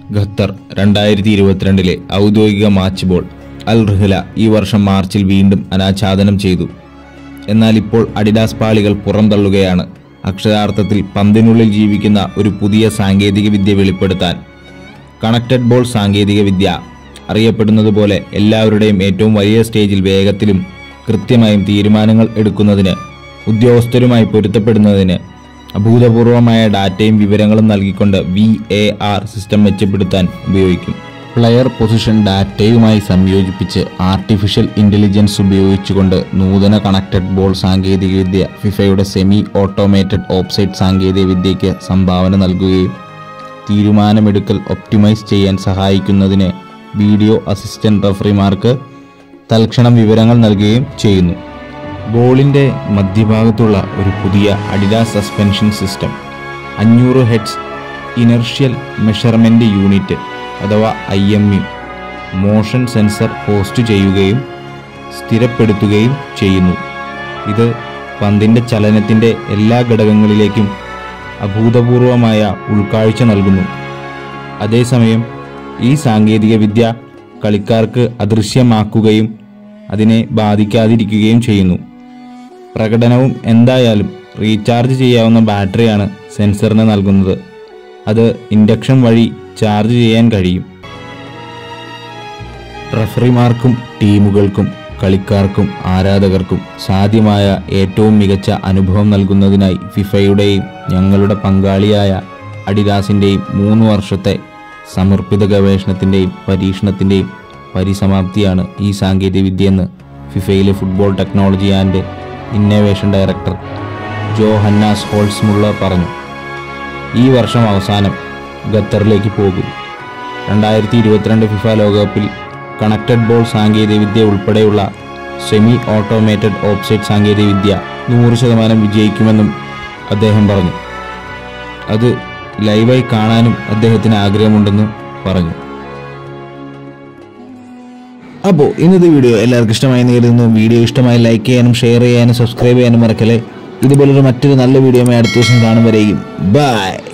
Qatar രണ്ടായിരത്തി ഇരുപത്തിരണ്ടിലെ ഔദ്യോഗിക മാച്ച് ബോൾ അൽ റിഹ്ല ഈ വർഷം മാർച്ചിൽ വീണ്ടും അനാച്ഛാദനം ചെയ്തു എന്നാൽ ഇപ്പോൾ അഡിഡാസ് പാളികൾ പുറംതള്ളുകയാണ് അക്ഷരാർത്ഥത്തിൽ പന്തിനുള്ളിൽ ജീവിക്കുന്ന ഒരു പുതിയ സാങ്കേതിക വിദ്യ വെളിപ്പെടുത്താൻ കണക്റ്റഡ് ബോൾ സാങ്കേതിക വിദ്യ അറിയപ്പെടുന്നത് പോലെ എല്ലാവരുടെയും ഏറ്റവും വലിയ സ്റ്റേജിൽ വേഗത്തിലും കൃത്യമായും തീരുമാനങ്ങൾ എടുക്കുന്നതിന് ഉദ്യോഗസ്ഥരുമായി പൊരുത്തപ്പെടുന്നതിന് അഭൂതപൂർവമായ ഡാറ്റയും വിവരങ്ങളും നൽകിക്കൊണ്ട് വി എ ആർ സിസ്റ്റം മെച്ചപ്പെടുത്താൻ ഉപയോഗിക്കും പ്ലെയർ പൊസിഷൻ ഡാറ്റയുമായി സംയോജിപ്പിച്ച് ആർട്ടിഫിഷ്യൽ ഇൻ്റലിജൻസ് ഉപയോഗിച്ചുകൊണ്ട് നൂതന കണക്റ്റഡ് ബോൾ സാങ്കേതികവിദ്യ ഫിഫയുടെ സെമി ഓട്ടോമേറ്റഡ് ഓപ്സൈഡ് സാങ്കേതികവിദ്യയ്ക്ക് സംഭാവന നൽകുകയും തീരുമാനമെടുക്കൽ ഒപ്റ്റിമൈസ് ചെയ്യാൻ സഹായിക്കുന്നതിന് വീഡിയോ അസിസ്റ്റന്റ് റഫറിമാർക്ക് തൽക്ഷണം വിവരങ്ങൾ നൽകുകയും ചെയ്യുന്നു ബോളിൻ്റെ മധ്യഭാഗത്തുള്ള ഒരു പുതിയ അഡിഡാസ് സസ്പെൻഷൻ സിസ്റ്റം അഞ്ഞൂറ് ഹെഡ്സ് ഇനർഷ്യൽ മെഷർമെൻ്റ് യൂണിറ്റ് അഥവാ I M U motion sensor post ചെയ്യുകയും സ്ഥിരപ്പെടുത്തുകയും ചെയ്യുന്നു ഇത് പന്തിൻ്റെ ചലനത്തിൻ്റെ എല്ലാ ഘടകങ്ങളിലേക്കും അഭൂതപൂർവമായ ഉൾക്കാഴ്ച നൽകുന്നു അതേസമയം ഈ സാങ്കേതിക വിദ്യ കളിക്കാർക്ക് അദൃശ്യമാക്കുകയും അതിനെ ബാധിക്കാതിരിക്കുകയും ചെയ്യുന്നു പ്രകടനവും എന്തായാലും റീചാർജ് ചെയ്യാവുന്ന ബാറ്ററിയാണ് സെൻസറിന് നൽകുന്നത് അത് ഇൻഡക്ഷൻ വഴി ചാർജ് ചെയ്യാൻ കഴിയും റഫറിമാർക്കും ടീമുകൾക്കും കളിക്കാർക്കും ആരാധകർക്കും സാധ്യമായ ഏറ്റവും മികച്ച അനുഭവം നൽകുന്നതിനായി ഫിഫയുടെയും ഞങ്ങളുടെ പങ്കാളിയായ അഡിദാസിൻ്റെയും മൂന്ന് വർഷത്തെ സമർപ്പിത ഗവേഷണത്തിൻ്റെയും പരീക്ഷണത്തിൻ്റെയും പരിസമാപ്തിയാണ് ഈ സാങ്കേതികവിദ്യയെന്ന് ഫിഫയിലെ football technology and innovation director Johannes Holzmüller പറഞ്ഞു ഈ വർഷം അവസാനം ഖത്തറിലേക്ക് പോകും രണ്ടായിരത്തി ഇരുപത്തിരണ്ട് ഫിഫ ലോകകപ്പിൽ കണക്റ്റഡ് ബോൾ സാങ്കേതികവിദ്യ ഉൾപ്പെടെയുള്ള സെമി ഓട്ടോമേറ്റഡ് ഓപ്സൈഡ് സാങ്കേതികവിദ്യ നൂറ് ശതമാനം വിജയിക്കുമെന്നും അദ്ദേഹം പറഞ്ഞു അത് ലൈവായി കാണാനും അദ്ദേഹത്തിന് ആഗ്രഹമുണ്ടെന്ന് പറഞ്ഞു അപ്പോൾ ഇന്നത്തെ വീഡിയോ എല്ലാവർക്കും ഇഷ്ടമായി നേരുന്നു വീഡിയോ ഇഷ്ടമായി ലൈക്ക് ചെയ്യാനും ഷെയർ ചെയ്യാനും സബ്സ്ക്രൈബ് ചെയ്യാനും മറക്കല്ലേ ഇതുപോലൊരു മറ്റൊരു നല്ല വീഡിയോ അടുത്ത ദിവസം കാണും വരെയും ബൈ